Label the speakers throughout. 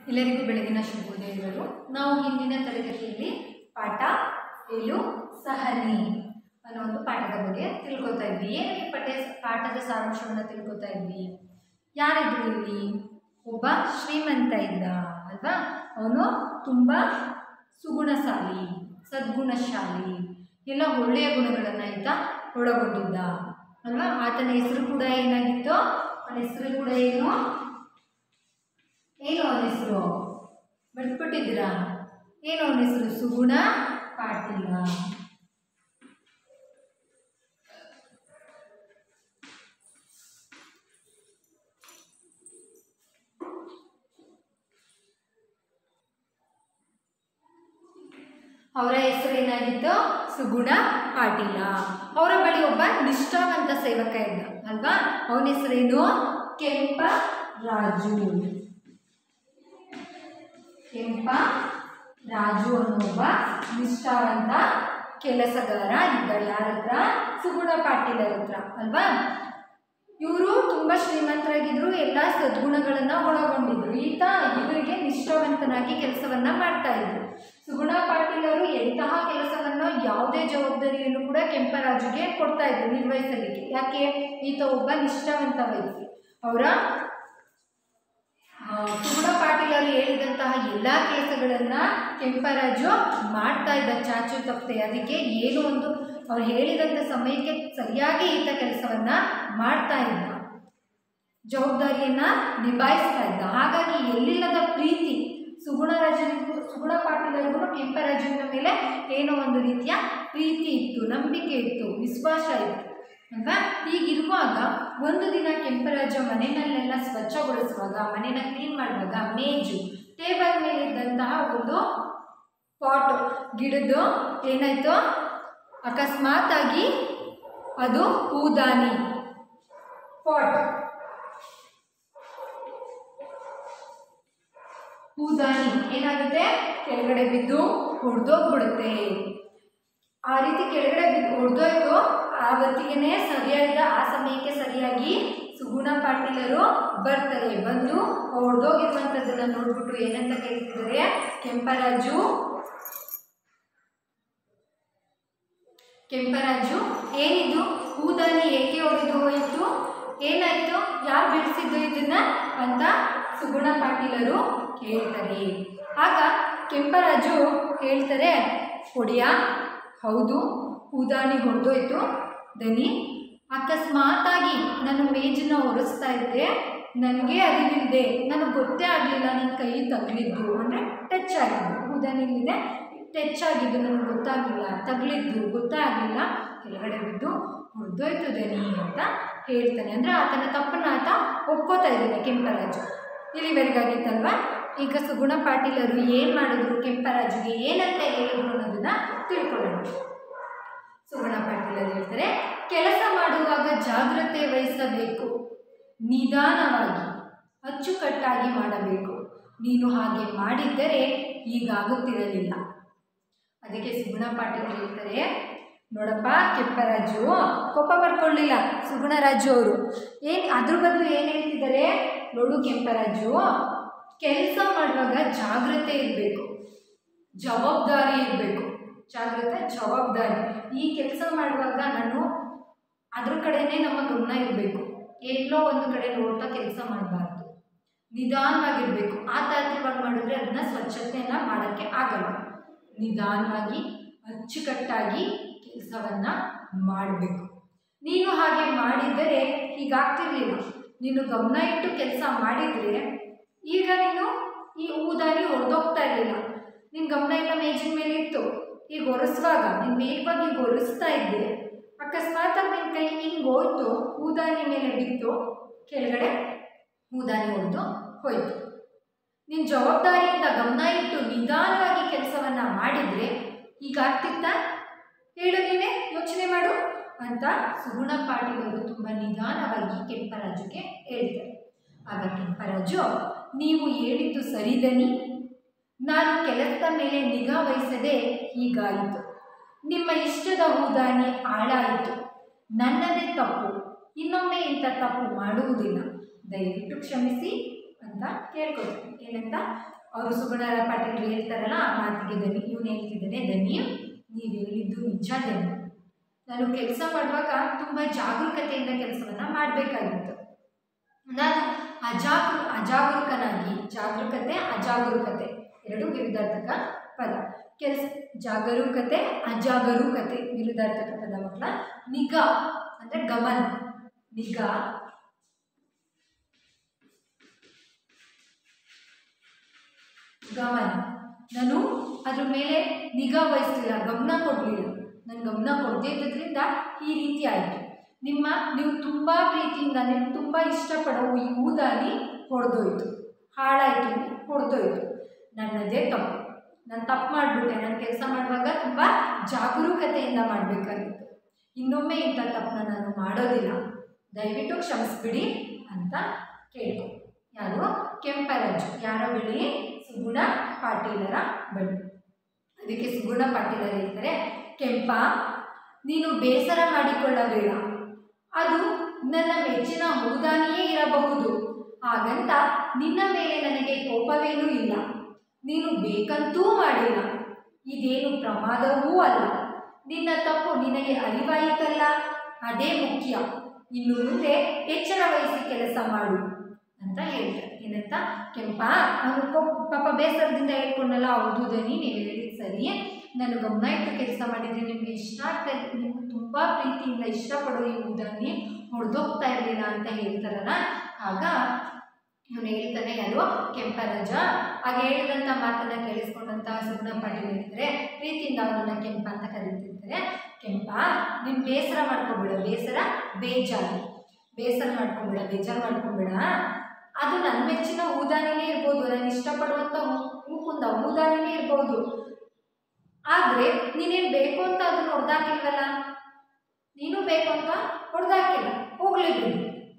Speaker 1: ಎಲ್ಲರಿಗೂ ಬೆಳಗಿನ ಶುಭೋದಯಗಳು ನಾವು ಹಿಂದಿನ ತರಗತಿಯಲ್ಲಿ ಪಾಠ ಏಳು ಸಹನಿ ಅನ್ನೋ ಒಂದು ಪಾಠದ ಬಗ್ಗೆ ತಿಳ್ಕೊತಾ ಇದ್ವಿ ಏನು ಈ ಪಠ್ಯ ಪಾಠದ ಸಾರಾಂಶವನ್ನು ತಿಳ್ಕೊತಾ ಇದ್ವಿ ಯಾರಿದ್ರು ಇಲ್ಲಿ ಒಬ್ಬ ಶ್ರೀಮಂತ ಇದ್ದ ಅಲ್ವಾ ಅವನು ತುಂಬ ಸುಗುಣಶಾಲಿ ಸದ್ಗುಣಶಾಲಿ ಎಲ್ಲ ಒಳ್ಳೆಯ ಗುಣಗಳನ್ನು ಈತ ಒಳಗೊಂಡಿದ್ದ ಅಲ್ವಾ ಆತನ ಹೆಸರು ಕೂಡ ಏನಾಗಿತ್ತು ಅವನ ಹೆಸರು ಕೂಡ ಏನು ಏನು ಅವನ ಹೆಸರು ಬರ್ದ್ಬಿಟ್ಟಿದ್ದೀರಾ ಏನು ಅವನ ಹೆಸರು ಸುಗುಣ ಪಾಟೀಲ ಅವರ ಹೆಸರು ಏನಾಗಿತ್ತು ಸುಗುಣ ಪಾಟೀಲ ಅವರ ಬಳಿ ಒಬ್ಬ ನಿಷ್ಠಾವಂತ ಸೇವಕ ಇದ್ದ ಅಲ್ವಾ ಅವನ ಹೆಸರೇನು ಕೆಂಪ ರಾಜು ಕೆಂಪ ರಾಜು ಅನ್ನೋ ಒಬ್ಬ ನಿಷ್ಠಾವಂತ ಕೆಲಸಗಾರ ಇದ್ದ ಯಾರ ಹತ್ರ ಸುಗುಣ ಪಾಟೀಲರ ಹತ್ರ ಅಲ್ವಾ ಇವರು ತುಂಬ ಶ್ರೀಮಂತರಾಗಿದ್ರು ಎಲ್ಲ ಸದ್ಗುಣಗಳನ್ನು ಒಳಗೊಂಡಿದ್ರು ಈತ ಇವರಿಗೆ ನಿಷ್ಠಾವಂತನಾಗಿ ಕೆಲಸವನ್ನ ಮಾಡ್ತಾ ಇದ್ರು ಸುಗುಣ ಪಾಟೀಲರು ಎಂತಹ ಕೆಲಸವನ್ನು ಯಾವುದೇ ಜವಾಬ್ದಾರಿಯನ್ನು ಕೂಡ ಕೆಂಪರಾಜುಗೆ ಕೊಡ್ತಾ ಇದ್ರು ನಿರ್ವಹಿಸಲಿಕ್ಕೆ ಯಾಕೆ ಈತ ಒಬ್ಬ ನಿಷ್ಠಾವಂತ ವ್ಯಕ್ತಿ ಅವರ ಆ, ಸುಗುಣ ಪಾಟೀಲರು ಹೇಳಿದಂತಹ ಎಲ್ಲ ಕೆಲಸಗಳನ್ನು ಕೆಂಪರಾಜು ಮಾಡ್ತಾ ಇದ್ದ ಚಾಚು ತಪ್ಪದೆ ಅದಕ್ಕೆ ಏನು ಒಂದು ಅವ್ರು ಹೇಳಿದಂಥ ಸಮಯಕ್ಕೆ ಸರಿಯಾಗಿ ಈತ ಕೆಲಸವನ್ನ ಮಾಡ್ತಾ ಇದ್ದ ಜವಾಬ್ದಾರಿಯನ್ನ ನಿಭಾಯಿಸ್ತಾ ಇದ್ದ ಹಾಗಾಗಿ ಎಲ್ಲಿಲ್ಲದ ಪ್ರೀತಿ ಸುಗುಣರಾಜನಿಗೂ ಸುಗುಣ ಪಾಟೀಲರಿಗೂ ಕೆಂಪರಾಜನ ಮೇಲೆ ಏನೋ ಒಂದು ರೀತಿಯ ಪ್ರೀತಿ ಇತ್ತು ನಂಬಿಕೆ ಇತ್ತು ವಿಶ್ವಾಸ ಇತ್ತು ಅಲ್ವಾ ಹೀಗಿರುವಾಗ ಒಂದು ದಿನ ಕೆಂಪರಾಜ ಮನೆಯಲ್ಲೆಲ್ಲ ಸ್ವಚ್ಛಗೊಳಿಸುವಾಗ ಮನೆನ ಕ್ಲೀನ್ ಮಾಡುವಾಗ ಮೇಜು ಟೇಬಲ್ ಮೇಲೆ ಇದ್ದಂತಹ ಒಂದು ಪಾಟ್ ಗಿಡದ್ದು ಏನಾಯ್ತು ಅಕಸ್ಮಾತ್ ಆಗಿ ಅದು ಹೂದಾನಿ ಪಾಟ್ ಹೂದಾನಿ ಏನಾಗುತ್ತೆ ಕೆಳಗಡೆ ಬಿದ್ದು ಹೊಡೆದೋಗ್ಬಿಡುತ್ತೆ ಆ ರೀತಿ ಕೆಳಗಡೆ ಬಿದ್ದು ಹೊಡೆದೋಯ್ತು ಆ ಹೊತ್ತಿಗೆ ಸರಿಯಾದ ಆ ಸಮಯಕ್ಕೆ ಸರಿಯಾಗಿ ಸುಗುಣ ಪಾಟೀಲರು ಬರ್ತಾರೆ ಬಂದು ಹೊಡೆದೋಗಿರುವಂಥದ್ದನ್ನ ನೋಡ್ಬಿಟ್ಟು ಏನಂತ ಕೇಳ್ತಿದ್ದಾರೆ ಕೆಂಪರಾಜು ಕೆಂಪರಾಜು ಏನಿದು ಹೂದಾನಿ ಏಕೆ ಒಡೆದು ಹೋಯಿತು ಏನಾಯ್ತು ಯಾರು ಬಿಡಿಸಿದ್ದು ಇದನ್ನ ಅಂತ ಸುಗುಣ ಪಾಟೀಲರು ಕೇಳ್ತಾರೆ ಆಗ ಕೆಂಪರಾಜು ಹೇಳ್ತಾರೆ ಒಡಿಯ ಹೌದು ಹೂದಾನಿ ಹೊಡೆದೋಯ್ತು ದನಿ ಅಕಸ್ಮಾತಾಗಿ ನಾನು ಮೇಜನ್ನ ಒರೆಸ್ತಾ ಇದ್ದೆ ನನಗೆ ಅರಿವಿಲ್ಲದೆ ನನಗೆ ಗೊತ್ತೇ ಆಗಲಿಲ್ಲ ನನ್ನ ಕೈ ತಗಲಿದ್ದು ಅಂದರೆ ಟಚ್ ಆಗಿದ್ದು ಹೂದಾನಿಲಿದೆ ಟಚ್ ಆಗಿದ್ದು ನನಗೆ ಗೊತ್ತಾಗಲಿಲ್ಲ ತಗಲಿದ್ದು ಗೊತ್ತಾಗಲಿಲ್ಲ ಕೆಳಗಡೆ ಬಿದ್ದು ಹೊಡೆದೋಯ್ತು ದನಿ ಅಂತ ಹೇಳ್ತಾನೆ ಅಂದರೆ ಆತನ ತಪ್ಪನ್ನ ಆತ ಒಪ್ಕೋತಾ ಇದ್ದಾನೆ ಕೆಂಪರಾಜು ಇಲ್ಲಿವರೆಗಾಗಿತ್ತಲ್ವ ಈಗ ಸುಗುಣ ಪಾಟೀಲರು ಏನು ಮಾಡಿದ್ರು ಕೆಂಪರಾಜುಗೆ ಏನಂತ ಹೇಳಿದ್ರು ಅನ್ನೋದನ್ನ ತಿಳ್ಕೊಳ್ಳೋಣ ಸುಗುಣ ಪಾಟೀಲರು ಹೇಳ್ತಾರೆ ಕೆಲಸ ಮಾಡುವಾಗ ಜಾಗ್ರತೆ ವಹಿಸಬೇಕು ನಿಧಾನವಾಗಿ ಅಚ್ಚುಕಟ್ಟಾಗಿ ಮಾಡಬೇಕು ನೀನು ಹಾಗೆ ಮಾಡಿದ್ದರೆ ಹೀಗಾಗುತ್ತಿರಲಿಲ್ಲ ಅದಕ್ಕೆ ಸುಗುಣ ಪಾಟೀಲ್ ಹೇಳ್ತಾರೆ ನೋಡಪ್ಪ ಕೆಂಪರಾಜು ಕೋಪ ಮಾಡ್ಕೊಳ್ಳಿಲ್ಲ ಸುಗುಣರಾಜು ಅವರು ಏನು ಅದ್ರ ಬದಲು ಏನು ಹೇಳ್ತಿದ್ದಾರೆ ನೋಡು ಕೆಂಪರಾಜು ಕೆಲಸ ಮಾಡುವಾಗ ಜಾಗ್ರತೆ ಇರಬೇಕು ಜವಾಬ್ದಾರಿ ಇರಬೇಕು ಜಾಗ್ರತೆ ಜವಾಬ್ದಾರಿ ಈ ಕೆಲಸ ಮಾಡುವಾಗ ನಾನು ಅದ್ರ ಕಡೆನೇ ನಮ್ಮ ಗಮನ ಇರಬೇಕು ಎಲ್ಲೋ ಒಂದು ಕಡೆ ನೋಡ್ತಾ ಕೆಲಸ ಮಾಡಬಾರ್ದು ನಿಧಾನವಾಗಿರಬೇಕು ಆ ತಾತ್ರಿವಾಗಿ ಮಾಡಿದ್ರೆ ಅದನ್ನ ಸ್ವಚ್ಛತೆಯನ್ನು ಮಾಡೋಕ್ಕೆ ಆಗಲ್ಲ ನಿಧಾನವಾಗಿ ಅಚ್ಚುಕಟ್ಟಾಗಿ ಕೆಲಸವನ್ನ ಮಾಡಬೇಕು ನೀನು ಹಾಗೆ ಮಾಡಿದ್ದರೆ ಹೀಗಾಗ್ತಿರ್ಲಿಲ್ಲ ನೀನು ಗಮನ ಇಟ್ಟು ಕೆಲಸ ಮಾಡಿದರೆ ಈಗ ನೀನು ಈ ಊದಾರಿ ಹೊಡೆದೋಗ್ತಾ ಇರಲಿಲ್ಲ ನಿನ್ನ ಗಮನ ಎಲ್ಲ ಮೇಜಿನ ಮೇಲೆ ಇತ್ತು ಈಗ ಒರೆಸುವಾಗ ನೀನು ವೇಗವಾಗಿ ಈಗ ಒರೆಸ್ತಾ ಇದ್ದೆ ಅಕಸ್ಮಾತಾಗಿ ನಿನ್ನ ಕೈ ಹಿಂಗೆ ಹೋಯ್ತು ಊದಾನಿ ಮೇಲೆ ಬಿತ್ತು ಕೆಳಗಡೆ ಊದಾನಿ ಹೊಡೆದು ಹೋಯ್ತು ನಿನ್ನ ಜವಾಬ್ದಾರಿಯಿಂದ ಗಮನ ಇಟ್ಟು ನಿಧಾನವಾಗಿ ಕೆಲಸವನ್ನ ಮಾಡಿದರೆ ಈಗ ಆಗ್ತಿತ್ತ ಹೇಳು ನೀನೇ ಯೋಚನೆ ಮಾಡು ಅಂತ ಸುಗುಣ ಪಾಟೀಲರು ತುಂಬ ನಿಧಾನವಾಗಿ ಕೆಂಪರಾಜುಗೆ ಹೇಳ್ತಾರೆ ಆಗ ಕೆಂಪರಾಜು ನೀವು ಹೇಳಿದ್ದು ಸರಿದನಿ ನಾನು ಕೆಲಸದ ಮೇಲೆ ನಿಗಾ ವಹಿಸದೆ ಹೀಗಾಯಿತು ನಿಮ್ಮ ಇಷ್ಟದ ಹೂದಾನಿ ಹಾಳಾಯಿತು ನನ್ನದೇ ತಪ್ಪು ಇನ್ನೊಮ್ಮೆ ಇಂಥ ತಪ್ಪು ಮಾಡುವುದಿಲ್ಲ ದಯವಿಟ್ಟು ಕ್ಷಮಿಸಿ ಅಂತ ಕೇಳ್ಕೊತಾರೆ ಏನಂತ ಅವರು ಸುಗುಣ ಪಾಟೀಲ್ ಹೇಳ್ತಾರಲ್ಲ ಆ ಮಾತಿಗೆ ದನಿ ಇವನು ಹೇಳ್ತಿದ್ದಾನೆ ದನಿ ನೀವು ಹೇಳಿದ್ದು ನಿಜ ದನಿ ನಾನು ಕೆಲಸ ಮಾಡುವಾಗ ತುಂಬ ಜಾಗರೂಕತೆಯಿಂದ ಕೆಲಸವನ್ನು ಮಾಡಬೇಕಾಗಿತ್ತು ನಾನು ಅಜಾಗೃ ಅಜಾಗರೂಕನಾಗಿ ಜಾಗರೂಕತೆ ಅಜಾಗರೂಕತೆ ಎರಡು ವಿರುದ್ಧಾರ್ಥಕ ಪದ ಕೆಲಸ ಜಾಗರೂಕತೆ ಅಜಾಗರೂಕತೆ ವಿರುದ್ಧಾರ್ಥಕ ಪದ ಮಕ್ಕಳ ನಿಗಾ ಅಂದರೆ ಗಮನ ನಿಗಾ ಗಮನ ನಾನು ಅದ್ರ ಮೇಲೆ ನಿಗಾ ವಹಿಸಲಿಲ್ಲ ಗಮನ ಕೊಡಲಿಲ್ಲ ನಾನು ಗಮನ ಕೊಡದೇ ಇದ್ದದ್ರಿಂದ ಈ ರೀತಿ ಆಯಿತು ನಿಮ್ಮ ನೀವು ತುಂಬ ಪ್ರೀತಿಯಿಂದ ನೀವು ತುಂಬ ಇಷ್ಟಪಡೋ ಈ ಊದಾಲಿ ಹೊಡೆದೋಯ್ತು ಹಾಳಾಯಿತು ಹೊಡೆದೋಯ್ತು ನನ್ನದೇ ತಪ್ಪು ನಾನು ತಪ್ಪು ಮಾಡಿಬಿಟ್ಟೆ ನಾನು ಕೆಲಸ ಮಾಡುವಾಗ ತುಂಬ ಜಾಗರೂಕತೆಯಿಂದ ಮಾಡಬೇಕಾಗಿತ್ತು ಇನ್ನೊಮ್ಮೆ ಇಂಥ ತಪ್ಪನ್ನ ನಾನು ಮಾಡೋದಿಲ್ಲ ದಯವಿಟ್ಟು ಕ್ಷಮಿಸ್ಬಿಡಿ ಅಂತ ಕೇಳ್ಕೊ ಯಾರು ಕೆಂಪರಾಜು ಯಾರ ಬಳಿ ಸುಗುಣ ಪಾಟೀಲರ ಬಳಿ ಅದಕ್ಕೆ ಸುಗುಣ ಪಾಟೀಲರು ಹೇಳ್ತಾರೆ ಕೆಂಪ ನೀನು ಬೇಸರ ಮಾಡಿಕೊಳ್ಳಬೇಡ ಅದು ನನ್ನ ಮೆಚ್ಚಿನ ಹೂದಾನಿಯೇ ಇರಬಹುದು ಹಾಗಂತ ನಿನ್ನ ಮೇಲೆ ನನಗೆ ಕೋಪವೇನೂ ಇಲ್ಲ ನೀನು ಬೇಕಂತೂ ಮಾಡಿಲ್ಲ ಇದೇನು ಪ್ರಮಾದವೂ ಅಲ್ಲ ನಿನ್ನ ತಪ್ಪು ನಿನಗೆ ಅರಿವಾಯಿತಲ್ಲ ಅದೇ ಮುಖ್ಯ ಇನ್ನು ಮುಂದೆ ಎಚ್ಚರ ವಹಿಸಿ ಕೆಲಸ ಮಾಡು ಅಂತ ಹೇಳ್ತಾರೆ ಏನಂತ ಕೆಂಪ ಅವನು ಪಾಪ ಬೇಸರದಿಂದ ಹೇಳ್ಕೊಂಡಲ್ಲ ಹೌದು ದನಿ ನೀವು ಹೇಳಿದ್ದು ಸರಿ ನಾನು ಗಮನ ಇಟ್ಟು ಕೆಲಸ ಮಾಡಿದರೆ ನಿಮಗೆ ಇಷ್ಟ ಆಗ್ತಾ ಇದೆ ನಿಮ್ಗೆ ತುಂಬ ಪ್ರೀತಿಯಿಂದ ಇಷ್ಟಪಡೋ ಈ ಉದಾಹರಣೆ ಹೊಡೆದೋಗ್ತಾ ಇರಲಿಲ್ಲ ಅಂತ ಹೇಳ್ತಾರಲ್ಲ ಆಗ ಇವನು ಹೇಳ್ತಾನೆ ಯಾರು ಕೆಂಪರಾಜ ಆಗ ಹೇಳಿದಂಥ ಮಾತನ್ನ ಕೇಳಿಸ್ಕೊಂಡಂತಹ ಸುಗುಣ ಪಾಟೀಲ್ ಹೇಳ್ತಾರೆ ಪ್ರೀತಿಯಿಂದ ಅವನನ್ನ ಕೆಂಪ ಅಂತ ಕರೀತಿರ್ತಾರೆ ಕೆಂಪ ನೀನು ಬೇಸರ ಮಾಡ್ಕೊಬೇಡ ಬೇಸರ ಬೇಜಾರು ಬೇಸರ ಮಾಡ್ಕೊಬೇಡ ಬೇಜಾರು ಮಾಡ್ಕೊಬೇಡ ಅದು ನನ್ನ ಮೆಚ್ಚಿನ ಊದಾನಿನೇ ಇರ್ಬೋದು ನಾನು ಇಷ್ಟಪಡುವಂಥ ಹೂಕುಂದ ಊದಾನಿನೇ ಇರ್ಬೋದು ಆದರೆ ನೀನೇನು ಬೇಕು ಅಂತ ಅದನ್ನು ಹೊಡೆದಾಕಿಲ್ವಲ್ಲ ನೀನು ಬೇಕು ಅಂತ ಹೊಡೆದಾಕಿಲ್ಲ ಹೋಗ್ಲಿ ಬಿಡಿ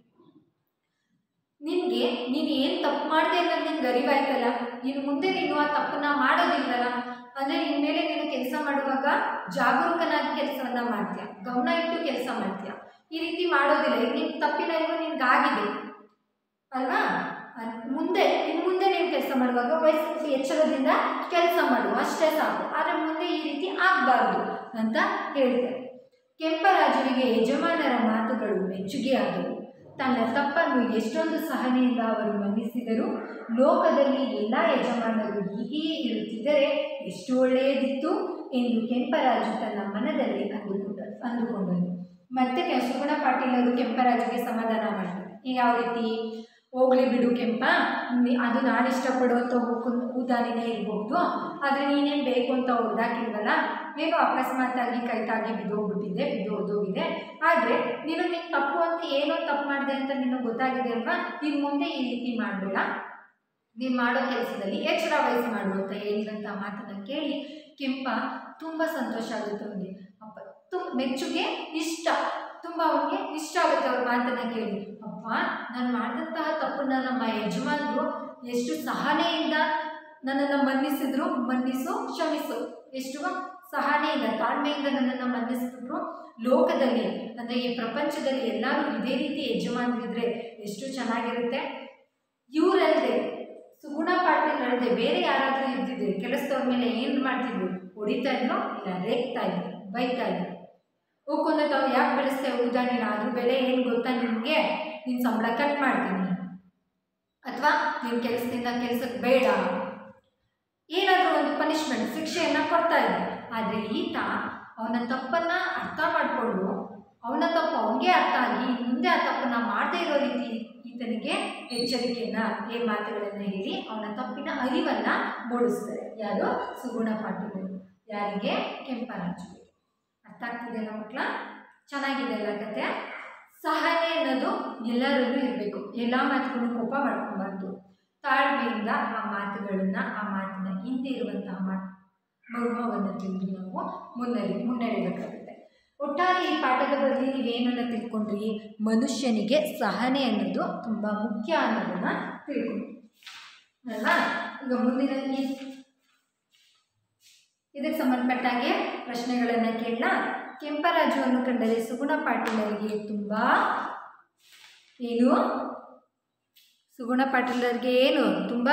Speaker 1: ನಿನಗೆ ನೀನು ಏನು ತಪ್ಪು ಮಾಡಿದೆ ಅನ್ನೋದು ನಿನ್ಗೆ ಅರಿವಾಯ್ತಲ್ಲ ಇನ್ನು ಮುಂದೆ ನೀನು ಆ ತಪ್ಪನ್ನ ಮಾಡೋದಿಲ್ಲಲ್ಲ ಅಂದರೆ ನಿನ್ನ ಮೇಲೆ ನೀನು ಕೆಲಸ ಮಾಡುವಾಗ ಜಾಗರೂಕನಾಗಿ ಕೆಲಸವನ್ನ ಮಾಡ್ತೀಯ ಗಮನ ಇಟ್ಟು ಕೆಲಸ ಮಾಡ್ತೀಯ ಈ ರೀತಿ ಮಾಡೋದಿಲ್ಲ ಈಗ ನಿನ್ನ ತಪ್ಪಿನ ಅರಿವು ನಿನ್ಗಾಗಿದೆ ಅಲ್ವಾ ಅದ್ ಮುಂದೆ ಇನ್ನು ಮುಂದೆ ನೀವು ಕೆಲಸ ಮಾಡುವಾಗ ವಯಸ್ಸು ಎಚ್ಚರದಿಂದ ಕೆಲಸ ಮಾಡು ಅಷ್ಟೇ ಸಾಕು ಆದರೆ ಮುಂದೆ ಈ ರೀತಿ ಆಗಬಾರ್ದು ಅಂತ ಹೇಳ್ತಾರೆ ಕೆಂಪರಾಜುವಿಗೆ ಯಜಮಾನರ ಮಾತುಗಳು ಮೆಚ್ಚುಗೆಯಾದವು ತನ್ನ ತಪ್ಪನ್ನು ಎಷ್ಟೊಂದು ಸಹನೆಯಿಂದ ಅವರು ಮನ್ನಿಸಿದರು ಲೋಕದಲ್ಲಿ ಎಲ್ಲ ಯಜಮಾನರು ಹೀಗೆಯೇ ಇರುತ್ತಿದ್ದರೆ ಎಷ್ಟು ಒಳ್ಳೆಯದಿತ್ತು ಎಂದು ಕೆಂಪರಾಜು ತನ್ನ ಮನದಲ್ಲಿ ಅಂದುಕೊಂಡ ಅಂದುಕೊಂಡನು ಮತ್ತೆ ಕೆ ಸುಗುಣ ಪಾಟೀಲರು ಕೆಂಪರಾಜುಗೆ ಸಮಾಧಾನ ಮಾಡಿದರು ಯಾವ ರೀತಿ ಹೋಗ್ಲಿ ಬಿಡು ಕೆಂಪ ನಿ- ಅದು ನಾನು ಇಷ್ಟಪಡುವಂಥ ಹೂಕು ಊದಾನಿನೇ ಇರಬಹುದು ಆದರೆ ನೀನೇನು ಬೇಕು ಅಂತ ಹೊಡೆದಾಕಿಲ್ವಲ್ಲ ಏನೋ ಅಕಸ್ಮಾತಾಗಿ ಕೈ ತಾಗಿ ಬಿದ್ದೋಗ್ಬಿಟ್ಟಿದೆ ಬಿದ್ದು ಹೋದೋಗಿದೆ ಆದರೆ ನೀನು ನಿನ್ನ ತಪ್ಪು ಅಂತ ಏನೋ ತಪ್ಪು ಮಾಡಿದೆ ಅಂತ ನಿನಗೆ ಗೊತ್ತಾಗಿದೆ ಅಲ್ವಾ ಇನ್ನು ಮುಂದೆ ಈ ರೀತಿ ಮಾಡಬೇಡ ನೀನು ಮಾಡೋ ಕೆಲಸದಲ್ಲಿ ಎಚ್ಚರ ವಹಿಸಿ ಮಾಡು ಅಂತ ಹೇಳಿದಂಥ ಮಾತನ್ನು ಕೇಳಿ ಕೆಂಪ ತುಂಬ ಸಂತೋಷ ಆಗುತ್ತೆ ಅವನಿಗೆ ಅಪ್ಪ ತುಂಬ ಮೆಚ್ಚುಗೆ ಇಷ್ಟ ತುಂಬ ಅವನಿಗೆ ಇಷ್ಟ ಆಗುತ್ತೆ ಅವ್ರ ಮಾತನ್ನು ಕೇಳಿ ಅಪ್ಪ ನಾನು ಮಾಡಿದಂತಹ ತಪ್ಪನ್ನ ನಮ್ಮ ಯಜಮಾನರು ಎಷ್ಟು ಸಹನೆಯಿಂದ ನನ್ನನ್ನು ಮನ್ನಿಸಿದ್ರು ಮನ್ನಿಸು ಕ್ಷಮಿಸು ಎಷ್ಟು ಸಹನೆಯಿಂದ ತಾಳ್ಮೆಯಿಂದ ನನ್ನನ್ನು ಮನ್ನಿಸಿದ್ರು ಲೋಕದಲ್ಲಿ ಅಂದರೆ ಈ ಪ್ರಪಂಚದಲ್ಲಿ ಎಲ್ಲರೂ ಇದೇ ರೀತಿ ಯಜಮಾನರಿದ್ರೆ ಎಷ್ಟು ಚೆನ್ನಾಗಿರುತ್ತೆ ಇವರಲ್ಲದೆ ಸುಗುಣ ಪಾಟೀಲ್ ಅಲ್ಲದೆ ಬೇರೆ ಯಾರಾದರೂ ಇದ್ದಿದ್ರೆ ಕೆಲಸದವ್ರ ಮೇಲೆ ಏನು ಮಾಡ್ತಿದ್ರು ಹೊಡಿತಾ ಇದ್ರು ಇಲ್ಲ ರೇಗ್ತಾ ಇದ್ರು ಬೈತಾ ಇದ್ರು ಹೋಗ್ಕೊಂಡ ತಾವು ಯಾಕೆ ಬೆಳೆಸ್ತೇವೆ ಉದಾಹರಣೆ ಅದ್ರ ಬೆಲೆ ಏನು ಗೊತ್ತಾ ನಿನಗೆ ನಿನ್ನ ಸಂಬಳ ಕಟ್ ಮಾಡ್ತೀನಿ ಅಥವಾ ನಿನ್ನ ಕೆಲಸದಿಂದ ಕೆಲಸಕ್ಕೆ ಬೇಡ ಏನಾದರೂ ಒಂದು ಪನಿಷ್ಮೆಂಟ್ ಶಿಕ್ಷೆಯನ್ನು ಕೊಡ್ತಾ ಇದ್ದ ಆದರೆ ಈತ ಅವನ ತಪ್ಪನ್ನು ಅರ್ಥ ಮಾಡಿಕೊಂಡು ಅವನ ತಪ್ಪು ಅವನಿಗೆ ಅರ್ಥ ಆಗಿ ಮುಂದೆ ಆ ತಪ್ಪನ್ನು ಮಾಡದೇ ಇರೋ ರೀತಿ ಈತನಿಗೆ ಎಚ್ಚರಿಕೆಯನ್ನ ಈ ಮಾತುಗಳನ್ನು ಹೇಳಿ ಅವನ ತಪ್ಪಿನ ಅರಿವನ್ನು ಮೂಡಿಸ್ತಾರೆ ಯಾರು ಸುಗುಣ ಪಾಟೀಲರು ಯಾರಿಗೆ ಕೆಂಪರಾಜುಗೆ ಅರ್ಥ ಆಗ್ತಿದೆಯಲ್ಲ ಮಕ್ಕಳ ಚೆನ್ನಾಗಿದೆ ಅಲ್ಲ ಕತೆ ಸಹನೆ ಅನ್ನೋದು ಎಲ್ಲರಲ್ಲೂ ಇರಬೇಕು ಎಲ್ಲ ಮಾತುಗಳನ್ನು ಕೋಪ ಮಾಡ್ಕೊಬಾರ್ದು ತಾಳ್ಮೆಯಿಂದ ಆ ಮಾತುಗಳನ್ನು ಆ ಮಾತಿನ ಹಿಂದೆ ಇರುವಂತಹ ಮಾತು ಮರ್ಮವನ್ನು ತಿಳಿದು ನಾವು ಮುನ್ನಡೆ ಮುನ್ನಡೆಯಬೇಕಾಗುತ್ತೆ ಒಟ್ಟಾರೆ ಈ ಪಾಠದ ಬಗ್ಗೆ ನೀವೇನನ್ನ ತಿಳ್ಕೊಂಡ್ರಿ ಮನುಷ್ಯನಿಗೆ ಸಹನೆ ಅನ್ನೋದು ತುಂಬ ಮುಖ್ಯ ಅನ್ನೋದನ್ನ ತಿಳ್ಕೊಂಡ್ರಿ ಅಲ್ವಾ ಈಗ ಮುಂದಿನ ಈ ಇದಕ್ಕೆ ಸಂಬಂಧಪಟ್ಟಾಗೆ ಪ್ರಶ್ನೆಗಳನ್ನು ಕೇಳಲ್ಲ ಕೆಂಪರಾಜುವನ್ನು ಕಂಡರೆ ಸುಗುಣ ಪಾಟೀಲರಿಗೆ ತುಂಬ ಏನು ಸುಗುಣ ಪಾಟೀಲರಿಗೆ ಏನು ತುಂಬ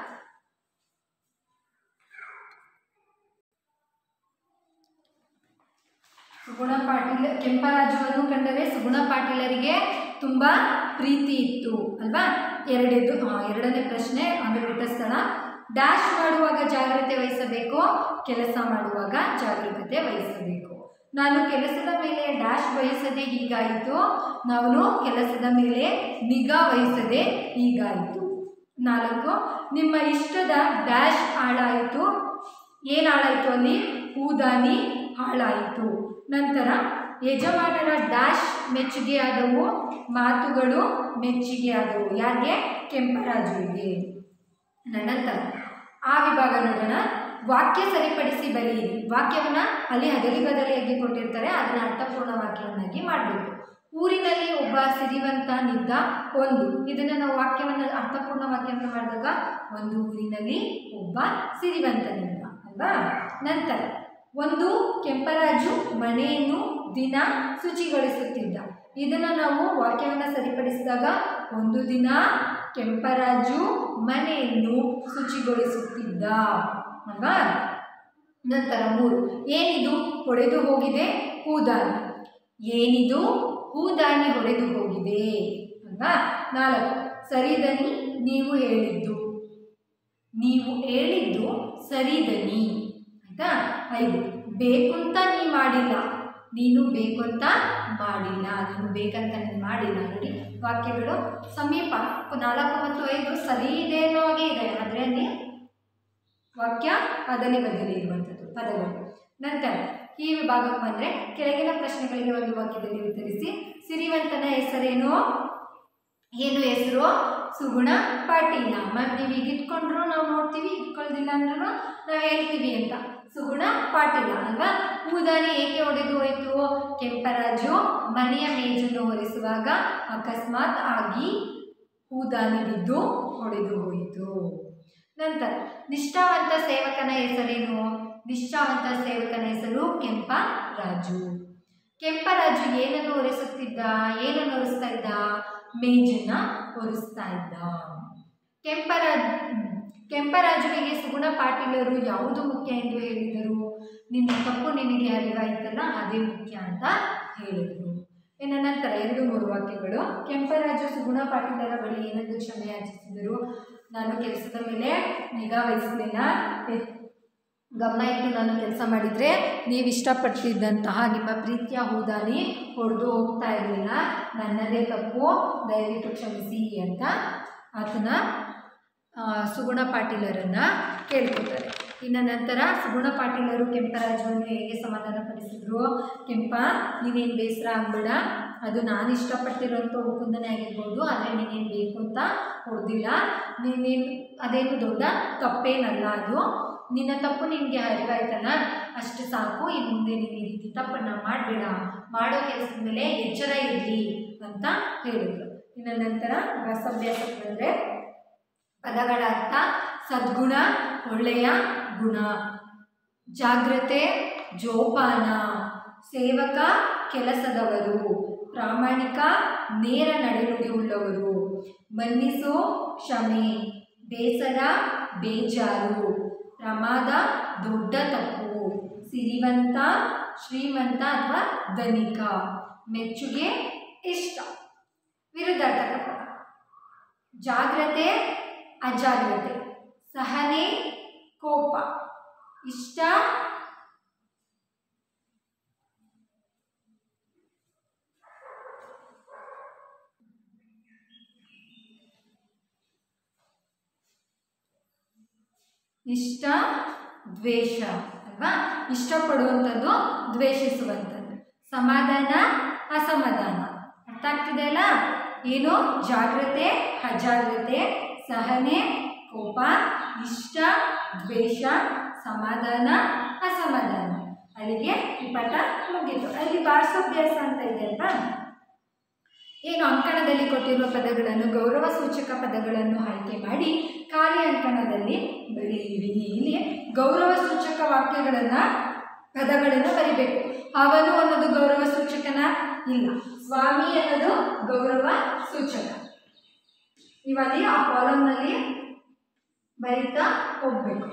Speaker 1: ಸುಗುಣ ಪಾಟೀಲ್ ಕೆಂಪರಾಜುವನ್ನು ಕಂಡರೆ ಸುಗುಣ ಪಾಟೀಲರಿಗೆ ತುಂಬ ಪ್ರೀತಿ ಇತ್ತು ಅಲ್ವಾ ಎರಡೇದು ಆ, ಎರಡನೇ ಪ್ರಶ್ನೆ ಆಮೇಲೆ ಬಿಟ್ಟ ಸ್ಥಳ ಡ್ಯಾಶ್ ಮಾಡುವಾಗ ಜಾಗ್ರತೆ ವಹಿಸಬೇಕು ಕೆಲಸ ಮಾಡುವಾಗ ಜಾಗರೂಕತೆ ವಹಿಸಬೇಕು ನಾನು ಕೆಲಸದ ಮೇಲೆ ಡ್ಯಾಶ್ ವಹಿಸದೆ ಹೀಗಾಯಿತು ನಾನು ಕೆಲಸದ ಮೇಲೆ ನಿಗಾ ವಹಿಸದೆ ಹೀಗಾಯಿತು ನಾಲ್ಕು ನಿಮ್ಮ ಇಷ್ಟದ ಡ್ಯಾಶ್ ಹಾಳಾಯಿತು ಏನು ಹಾಳಾಯಿತು ಅಲ್ಲಿ ಹೂದಾನಿ ಹಾಳಾಯಿತು ನಂತರ ಯಜಮಾನರ ಡ್ಯಾಶ್ ಮೆಚ್ಚುಗೆ ಆದವು ಮಾತುಗಳು ಮೆಚ್ಚುಗೆ ಆದವು ಯಾರಿಗೆ ಕೆಂಪರಾಜುವಿಗೆ ನಂತರ ಆ ವಿಭಾಗ ನೋಡೋಣ ವಾಕ್ಯ ಸರಿಪಡಿಸಿ ಬರೆಯಿರಿ ವಾಕ್ಯವನ್ನು ಅಲ್ಲಿ ಹಗಲಿ ಬದಲಿಯಾಗಿ ಕೊಟ್ಟಿರ್ತಾರೆ ಅದನ್ನು ಅರ್ಥಪೂರ್ಣ ವಾಕ್ಯವನ್ನಾಗಿ ಮಾಡಬೇಕು ಊರಿನಲ್ಲಿ ಒಬ್ಬ ಸಿರಿವಂತನಿದ್ದ ಒಂದು ಇದನ್ನು ನಾವು ವಾಕ್ಯವನ್ನು ಅರ್ಥಪೂರ್ಣ ವಾಕ್ಯವನ್ನು ಮಾಡಿದಾಗ ಒಂದು ಊರಿನಲ್ಲಿ ಒಬ್ಬ ಸಿರಿವಂತನಿದ್ದ ಅಲ್ವಾ ನಂತರ ಒಂದು ಕೆಂಪರಾಜು ಮನೆಯನ್ನು ದಿನ ಶುಚಿಗೊಳಿಸುತ್ತಿದ್ದ ಇದನ್ನು ನಾವು ವಾಕ್ಯವನ್ನು ಸರಿಪಡಿಸಿದಾಗ ಒಂದು ದಿನ ಕೆಂಪರಾಜು ಮನೆಯನ್ನು ಶುಚಿಗೊಳಿಸುತ್ತಿದ್ದ ಅಲ್ವಾ ನಂತರ ಮೂರು ಏನಿದು ಹೊಡೆದು ಹೋಗಿದೆ ಹೂದಾನಿ ಏನಿದು ಹೂದಾನಿ ಹೊಡೆದು ಹೋಗಿದೆ ಅಲ್ವಾ ನಾಲ್ಕು ಸರಿದನಿ ನೀವು ಹೇಳಿದ್ದು ನೀವು ಹೇಳಿದ್ದು ಸರಿದನಿ ಆಯ್ತಾ ಐದು ಬೇಕಂತ ನೀ ಮಾಡಿಲ್ಲ ನೀನು ಬೇಕಂತ ಮಾಡಿಲ್ಲ ನೀನು ಬೇಕಂತ ನೀನು ಮಾಡಿಲ್ಲ ನೋಡಿ ವಾಕ್ಯಗಳು ಸಮೀಪ ನಾಲ್ಕು ಮತ್ತು ಐದು ಸರಿ ಇದೆ ಅನ್ನೋ ಹಾಗೆ ಇದೆ ಆದರೆ ಅಲ್ಲಿ ವಾಕ್ಯ ಅದಲಿ ಬದಲಿ ಇರುವಂಥದ್ದು ಪದಗಳು ನಂತರ ಈ ವಿಭಾಗಕ್ಕೆ ಬಂದರೆ ಕೆಳಗಿನ ಪ್ರಶ್ನೆಗಳಿಗೆ ಒಂದು ವಾಕ್ಯದಲ್ಲಿ ಉತ್ತರಿಸಿ ಸಿರಿವಂತನ ಹೆಸರೇನು ಏನು ಹೆಸರು ಸುಗುಣ ಪಾಟೀಲ ಮ್ಯಾಮ್ ನೀವು ಈಗ ಇಟ್ಕೊಂಡ್ರು ನಾವು ನೋಡ್ತೀವಿ ಇಟ್ಕೊಳ್ದಿಲ್ಲ ಅಂದ್ರೂ ನಾವು ಹೇಳ್ತೀವಿ ಅಂತ ಸುಗುಣ ಪಾಟೀಲ ಅಲ್ವಾ ಹೂದಾನಿ ಏಕೆ ಹೊಡೆದು ಹೋಯಿತು ಕೆಂಪರಾಜು ಮನೆಯ ಮೇಜನ್ನು ಒರೆಸುವಾಗ ಅಕಸ್ಮಾತ್ ಆಗಿ ಹೂದಾನಿ ಬಿದ್ದು ಹೊಡೆದು ಹೋಯಿತು ನಂತರ ನಿಷ್ಠಾವಂತ ಸೇವಕನ ಹೆಸರೇನು ನಿಷ್ಠಾವಂತ ಸೇವಕನ ಹೆಸರು ಕೆಂಪ ರಾಜು ಕೆಂಪರಾಜು ಏನನ್ನು ಒರೆಸುತ್ತಿದ್ದ ಏನನ್ನು ಒರೆಸ್ತಾ ಇದ್ದ ಮೇಜನ್ನ ಒರೆಸ್ತಾ ಇದ್ದ ಕೆಂಪರಾಜ್ ಕೆಂಪರಾಜುವಿಗೆ ಸುಗುಣ ಪಾಟೀಲರು ಯಾವುದು ಮುಖ್ಯ ಎಂದು ಹೇಳಿದರು ನಿನ್ನ ತಪ್ಪು ನಿನಗೆ ಅರಿವಾಯಿತಲ್ಲ ಅದೇ ಮುಖ್ಯ ಅಂತ ಹೇಳಿದರು ಇನ್ನು ನಂತರ ಎರಡು ಮೂರು ವಾಕ್ಯಗಳು ಕೆಂಪರಾಜು ಸುಗುಣ ಪಾಟೀಲರ ಬಳಿ ಏನೆಂದು ಕ್ಷಮೆ ಯಾಚಿಸಿದರು ನಾನು ಕೆಲಸದ ಮೇಲೆ ನಿಗಾ ವಹಿಸಲಿಲ್ಲ ಎ- ಗಮನ ಇಟ್ಟು ನಾನು ಕೆಲಸ ಮಾಡಿದರೆ ನೀವು ಇಷ್ಟಪಡ್ತಿದ್ದಂತಹ ನಿಮ್ಮ ಪ್ರೀತಿಯ ಹೂದಾನಿ ಹೊಡೆದು ಹೋಗ್ತಾ ಇರಲಿಲ್ಲ ನನ್ನದೇ ತಪ್ಪು ದಯವಿಟ್ಟು ಕ್ಷಮಿಸಿ ಅಂತ ಆತನ ಆ, ಸುಗುಣ ಪಾಟೀಲರನ್ನು ಕೇಳ್ಕೊತಾರೆ ಇನ್ನು ನಂತರ ಸುಗುಣ ಪಾಟೀಲರು ಕೆಂಪರಾಜುವನ್ನು ಹೇಗೆ ಸಮಾಧಾನಪಡಿಸಿದ್ರು ಕೆಂಪ ನೀನೇನು ಬೇಸರ ಆಗಬೇಡ ಅದು ನಾನು ಇಷ್ಟಪಟ್ಟಿರೋಂಥ ಹುಕುಂದನೇ ಆಗಿರ್ಬೋದು ಆದರೆ ನೀನೇನು ಬೇಕು ಅಂತ ಹೊಡೆದಿಲ್ಲ ನೀನೇನು ಅದೇನು ದೊಡ್ಡ ತಪ್ಪೇನಲ್ಲ ಅದು ನಿನ್ನ ತಪ್ಪು ನಿನಗೆ ಅರಿವಾಯ್ತಲ್ಲ ಅಷ್ಟು ಸಾಕು ಇನ್ನು ಮುಂದೆ ನೀನು ಈ ರೀತಿ ತಪ್ಪನ್ನು ಮಾಡಬೇಡ ಮಾಡೋ ಕೆಲಸದ ಮೇಲೆ ಎಚ್ಚರ ಇರಲಿ ಅಂತ ಹೇಳಿದರು ಇನ್ನು ನಂತರ ರಸಾಭ್ಯಾಸಕ್ಕೆ ಬಂದರೆ ಪದಗಳ ಅರ್ಥ ಸದ್ಗುಣ ಒಳ್ಳೆಯ ಗುಣ ಜಾಗ್ರತೆ ಜೋಪಾನ ಸೇವಕ ಕೆಲಸದವರು ಪ್ರಾಮಾಣಿಕ ನೇರ ನಡೆನುಡಿ ಉಳ್ಳವರು ಮನ್ನಿಸು ಕ್ಷಮೆ ಬೇಸರ ಬೇಜಾರು ಪ್ರಮಾದ ದೊಡ್ಡ ತಪ್ಪು ಸಿರಿವಂತ ಶ್ರೀಮಂತ ಅಥವಾ ಧನಿಕ ಮೆಚ್ಚುಗೆ ಇಷ್ಟ ವಿರುದ್ಧಾರ್ಥಕ ಪದ ಜಾಗ್ರತೆ ಅಜಾಗ್ರತೆ ಸಹನೆ ಕೋಪ ಇಷ್ಟ ಇಷ್ಟ ದ್ವೇಷ ಅಲ್ವಾ ಇಷ್ಟಪಡುವಂಥದ್ದು ದ್ವೇಷಿಸುವಂಥದ್ದು ಸಮಾಧಾನ ಅಸಮಾಧಾನ ಅರ್ಥ ಆಗ್ತಿದೆಯಲ್ಲ ಏನು ಜಾಗ್ರತೆ ಅಜಾಗ್ರತೆ ಸಹನೆ ಕೋಪ ಇಷ್ಟ ದ್ವೇಷ ಸಮಾಧಾನ ಅಸಮಾಧಾನ ಅಲ್ಲಿಗೆ ಈ ಪಾಠ ಮುಗೀತು ಅಲ್ಲಿ ಭಾಷಾಭ್ಯಾಸ ಅಂತ ಇದೆ ಅಲ್ವಾ ಏನು ಅಂಕಣದಲ್ಲಿ ಕೊಟ್ಟಿರುವ ಪದಗಳನ್ನು ಗೌರವ ಸೂಚಕ ಪದಗಳನ್ನು ಆಯ್ಕೆ ಮಾಡಿ ಖಾಲಿ ಅಂಕಣದಲ್ಲಿ ಬರೆಯಿರಿ ಇಲ್ಲಿ ಗೌರವ ಸೂಚಕ ವಾಕ್ಯಗಳನ್ನು ಪದಗಳನ್ನು ಬರಿಬೇಕು ಅವನು ಅನ್ನೋದು ಗೌರವ ಸೂಚಕನ ಇಲ್ಲ ಸ್ವಾಮಿ ಅನ್ನೋದು ಗೌರವ ಸೂಚಕ ನೀವು ಅಲ್ಲಿ ಆ ಕಾಲಮ್ನಲ್ಲಿ ಬರೀತಾ ಹೋಗ್ಬೇಕು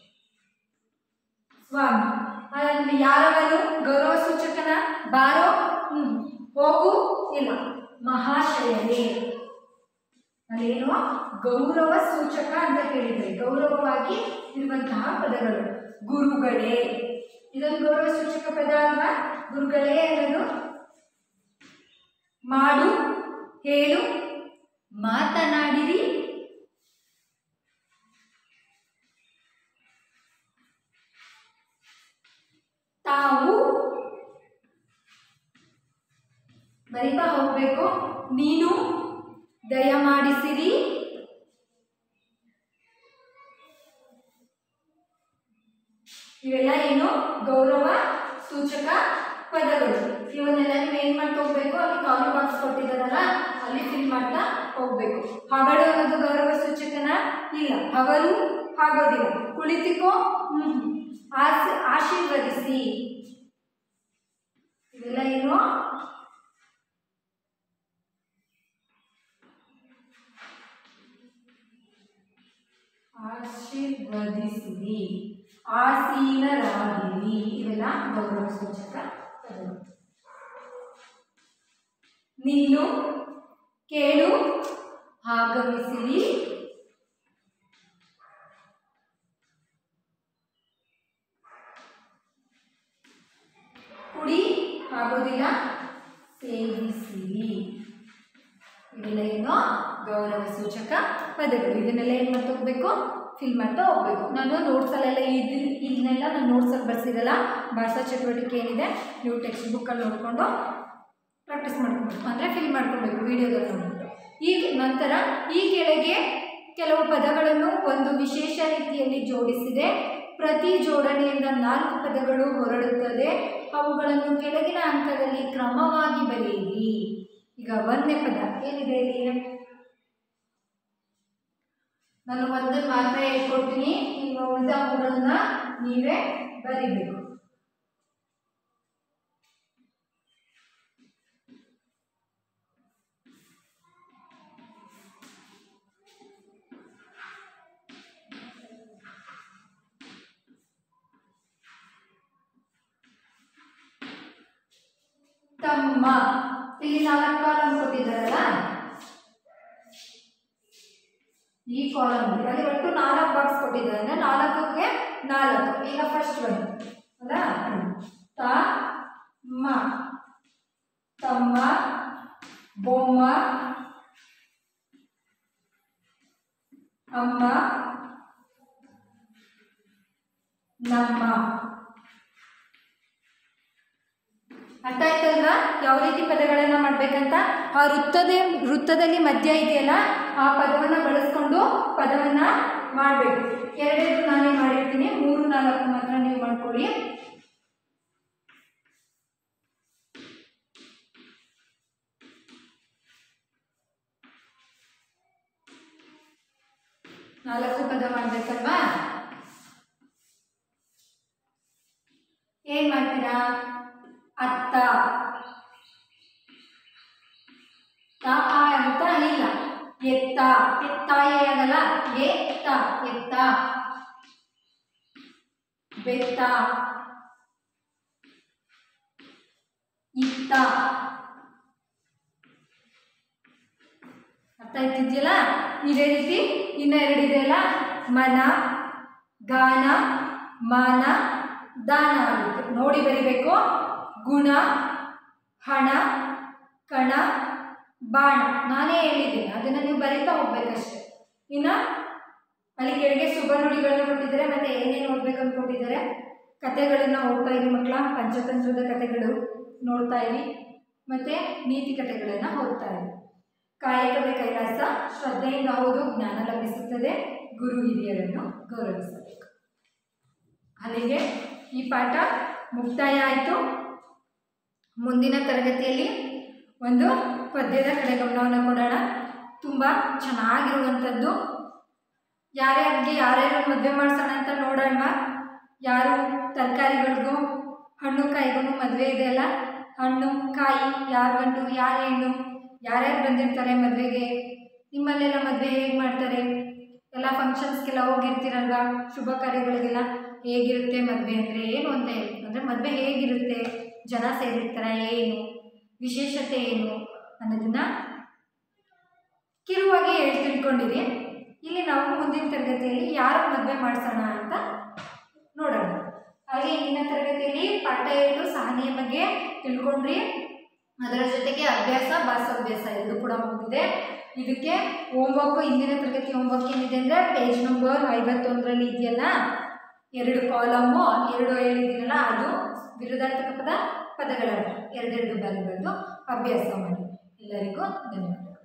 Speaker 1: ಸ್ವಾಮಿ ಅಲ್ಲಿ ಯಾರವನು ಗೌರವ ಸೂಚಕನ ಬಾರೋ ಹ್ಮ್ ಹೋಗು ಇಲ್ಲ ಮಹಾಶಯನೇ ಅಲ್ಲೇನು ಗೌರವ ಸೂಚಕ ಅಂತ ಕೇಳಿದ್ರೆ ಗೌರವವಾಗಿ ಇರುವಂತಹ ಪದಗಳು ಗುರುಗಳೇ ಇದೊಂದು ಗೌರವ ಸೂಚಕ ಪದ ಅಲ್ವಾ ಗುರುಗಳೇ ಅನ್ನೋದು ಮಾಡು ಹೇಳು ಮಾತನಾಡಿರಿ ತಾವು ಬರಿತಾ ಹೋಗ್ಬೇಕು ನೀನು ದಯಮಾಡಿಸಿರಿ ಇವೆಲ್ಲ ಏನು ಗೌರವ ಸೂಚಕ ಪದಗಳು ಇವನ್ನೆಲ್ಲ ನೀವು ಏನ್ ಮಾಡ್ತಾ ಹೋಗ್ಬೇಕು ಅಲ್ಲಿ ಕಾಲಿ ಬಾಕ್ಸ್ ಕೊಟ್ಟಿದ್ದಾರಲ್ಲ ಅಲ್ಲಿ ಫಿಲ್ ಮಾಡ್ತಾ ಹೋಗ್ಬೇಕು ಹಗಡು ಅನ್ನೋದು ಗೌರವ ಸೂಚಕನ ಇಲ್ಲ ಹಗಲು ಆಗೋದಿಲ್ಲ ಕುಳಿತುಕೋ ಹ್ಮ್ ಆಸ್ ಆಶೀರ್ವದಿಸಿ ಇವೆಲ್ಲ ಏನು ಆಶೀರ್ವದಿಸಿರಿ ಆಸೀನರಾಗಿರಿ ಇವೆಲ್ಲ ಗೌರವ ಸೂಚಕ ಪದಗಳು ನಿಲ್ಲು ಕೇಳು ಆಗಮಿಸಿರಿ ಕುಡಿ ಆಗೋದಿಲ್ಲ ಸೇವಿಸಿರಿ ಇವೆಲ್ಲ ಏನು ಗೌರವ ಸೂಚಕ ಪದಗಳು ಇದನ್ನೆಲ್ಲ ಏನು ಮಾಡ್ತಾ ಹೋಗ್ಬೇಕು ಫಿಲ್ ಮಾಡ್ತಾ ಹೋಗ್ಬೇಕು ನಾನು ನೋಟ್ಸಲ್ಲೆಲ್ಲ ಇದು ಇದನ್ನೆಲ್ಲ ನಾನು ನೋಟ್ಸಲ್ಲಿ ಬರ್ಸಿರಲ್ಲ ಭಾಷಾ ಚಟುವಟಿಕೆ ಏನಿದೆ ನೀವು ಟೆಕ್ಸ್ಟ್ ಬುಕ್ಕಲ್ಲಿ ನೋಡಿಕೊಂಡು ಪ್ರಾಕ್ಟೀಸ್ ಮಾಡ್ಕೊಬೇಕು ಅಂದರೆ ಫಿಲ್ ಮಾಡ್ಕೊಬೇಕು ವಿಡಿಯೋದಲ್ಲಿ ನೋಡ್ಬಿಟ್ಟು ಈಗ ನಂತರ ಈ ಕೆಳಗೆ ಕೆಲವು ಪದಗಳನ್ನು ಒಂದು ವಿಶೇಷ ರೀತಿಯಲ್ಲಿ ಜೋಡಿಸಿದೆ ಪ್ರತಿ ಜೋಡಣೆಯಿಂದ ನಾಲ್ಕು ಪದಗಳು ಹೊರಡುತ್ತದೆ ಅವುಗಳನ್ನು ಕೆಳಗಿನ ಹಂತದಲ್ಲಿ ಕ್ರಮವಾಗಿ ಬರೆಯಿರಿ ಈಗ ಒಂದನೇ ಪದ ಏನಿದೆ ಇಲ್ಲಿ ನಾನು ಒಂದನ್ನು ಮಾತ್ರ ಹೇಳ್ಕೊಡ್ತೀನಿ ಇನ್ನು ಉಳಿದ ಮೂರನ್ನ ನೀವೇ ಬರಿಬೇಕು ತಮ್ಮ ಇಲ್ಲಿ ನಾಲ್ಕು ಕಾಲಮ್ ಕೊಟ್ಟಿದ್ದಾರಲ್ಲ ಈ ಕಾಲಮ್ ಅಲ್ಲಿ ಒಟ್ಟು ನಾಲ್ಕು ಬಾಕ್ಸ್ ಕೊಟ್ಟಿದ್ದಾರೆ ಅಂದ್ರೆ ನಾಲ್ಕಕ್ಕೆ ನಾಲ್ಕು ಈಗ ಫಸ್ಟ್ ಒನ್ ಅಲ್ಲ ತ ಮ ತಮ್ಮ ಬೊಮ್ಮ ಅಮ್ಮ ನಮ್ಮ ಅರ್ಥ ಆಯ್ತಲ್ವಾ ಯಾವ ರೀತಿ ಪದಗಳನ್ನು ಮಾಡ್ಬೇಕಂತ ಆ ವೃತ್ತದ ವೃತ್ತದಲ್ಲಿ ಮಧ್ಯ ಇದೆಯಲ್ಲ ಆ ಪದವನ್ನು ಬಳಸ್ಕೊಂಡು ಪದವನ್ನ ಮಾಡಬೇಕು ಎರಡೇದು ನಾನೇ ಮಾಡಿರ್ತೀನಿ ಮೂರು ನಾಲ್ಕು ಮಾತ್ರ ನೀವು ಮಾಡ್ಕೊಳ್ಳಿ ನಾಲ್ಕು ಪದ ಮಾಡ್ಬೇಕಲ್ವಾ ಏನ್ ಮಾಡ್ತೀರಾ ಅತ್ತ ತ ಆ ಅಂತ ಇಲ್ಲ ಎತ್ತ ಎತ್ತಾಯ ಆಗಲ್ಲ ಎತ್ತ ಎತ್ತ ಬೆತ್ತ ಇತ್ತ ಅರ್ಥ ಆಯ್ತಿದ್ಯಲ್ಲ ಇದೇ ರೀತಿ ಇನ್ನ ಎರಡಿದೆಯಲ್ಲ ಮನ ಗಾನ ಮಾನ ದಾನ ಆಗುತ್ತೆ ನೋಡಿ ಬರಿಬೇಕು ಗುಣ ಹಣ ಕಣ ಬಾಣ ನಾನೇ ಹೇಳಿದ್ದೀನಿ ಅದನ್ನು ನೀವು ಬರೀತಾ ಹೋಗ್ಬೇಕಷ್ಟೆ ಇನ್ನು ಅಲ್ಲಿ ಕೆಳಗೆ ಶುಭ ನುಡಿಗಳನ್ನ ಕೊಟ್ಟಿದ್ದಾರೆ ಮತ್ತೆ ಏನೇನು ಓದ್ಬೇಕು ಅಂದ್ಕೊಂಡಿದ್ದಾರೆ ಕಥೆಗಳನ್ನು ಓದ್ತಾ ಇರಿ ಮಕ್ಕಳ ಪಂಚತಂತ್ರದ ಕಥೆಗಳು ನೋಡ್ತಾ ಇರಿ ಮತ್ತೆ ನೀತಿ ಕಥೆಗಳನ್ನು ಓದ್ತಾ ಇರಿ ಕಾಯಕವೇ ಕೈಲಾಸ ಶ್ರದ್ಧೆಯಿಂದ ಓದು ಜ್ಞಾನ ಲಭಿಸುತ್ತದೆ ಗುರು ಹಿರಿಯರನ್ನು ಗೌರವಿಸಬೇಕು ಅಲ್ಲಿಗೆ ಈ ಪಾಠ ಮುಕ್ತಾಯ ಆಯಿತು ಮುಂದಿನ ತರಗತಿಯಲ್ಲಿ ಒಂದು ಪದ್ಯದ ಕಡೆ ಗಮನವನ್ನು ಕೊಡೋಣ ತುಂಬ ಚೆನ್ನಾಗಿರುವಂಥದ್ದು ಯಾರ್ಯಾರಿಗೆ ಯಾರ್ಯಾರು ಮದುವೆ ಮಾಡಿಸೋಣ ಅಂತ ನೋಡೋಣ ಯಾರು ತರಕಾರಿಗಳಿಗೂ ಹಣ್ಣು ಕಾಯಿಗೂ ಮದುವೆ ಇದೆಯಲ್ಲ ಹಣ್ಣು ಕಾಯಿ ಯಾರು ಗಂಡು ಯಾರು ಹೆಣ್ಣು ಯಾರ್ಯಾರು ಬಂದಿರ್ತಾರೆ ಮದುವೆಗೆ ನಿಮ್ಮಲ್ಲೆಲ್ಲ ಮದುವೆ ಹೇಗೆ ಮಾಡ್ತಾರೆ ಎಲ್ಲ ಫಂಕ್ಷನ್ಸ್ಗೆಲ್ಲ ಹೋಗಿರ್ತೀರಲ್ವಾ ಶುಭ ಕಾರ್ಯಗಳಿಗೆಲ್ಲ ಹೇಗಿರುತ್ತೆ ಮದುವೆ ಅಂದರೆ ಏನು ಅಂತ ಹೇಳಿ ಅಂದರೆ ಮದುವೆ ಹೇಗಿರುತ್ತೆ ಜನ ಸೇರಿರ್ತಾರೆ ಏನು ವಿಶೇಷತೆ ಏನು ಅನ್ನೋದನ್ನ ಕಿರುವಾಗಿ ಹೇಳಿ ತಿಳ್ಕೊಂಡಿರಿ ಇಲ್ಲಿ ನಾವು ಮುಂದಿನ ತರಗತಿಯಲ್ಲಿ ಯಾರ ಮದುವೆ ಮಾಡಿಸೋಣ ಅಂತ ನೋಡೋಣ ಹಾಗೆ ಇಂದಿನ ತರಗತಿಯಲ್ಲಿ ಪಾಠ ಏಳು ಸಹನೆಯ ಬಗ್ಗೆ ತಿಳ್ಕೊಂಡ್ರಿ ಅದರ ಜೊತೆಗೆ ಅಭ್ಯಾಸ ಭಾಷಾಭ್ಯಾಸ ಎರಡು ಕೂಡ ಮುಗಿದಿದೆ ಇದಕ್ಕೆ ಹೋಮ್ವರ್ಕು ಇಂದಿನ ತರಗತಿ ಹೋಮ್ವರ್ಕ್ ಏನಿದೆ ಅಂದರೆ ಪೇಜ್ ನಂಬರ್ ಐವತ್ತೊಂದರಲ್ಲಿ ಇದೆಯಲ್ಲ ಎರಡು ಕಾಲಮು ಎರಡು ಹೇಳಿದ್ದೀನಲ್ಲ ಅದು ವಿರುದ್ಧಾರ್ಥಕ ಪದ ಪದಗಳ ಎರಡೆರಡು ಬಾರಿ ಬರೆದು ಅಭ್ಯಾಸ ಮಾಡಿ ಎಲ್ಲರಿಗೂ ಧನ್ಯವಾದ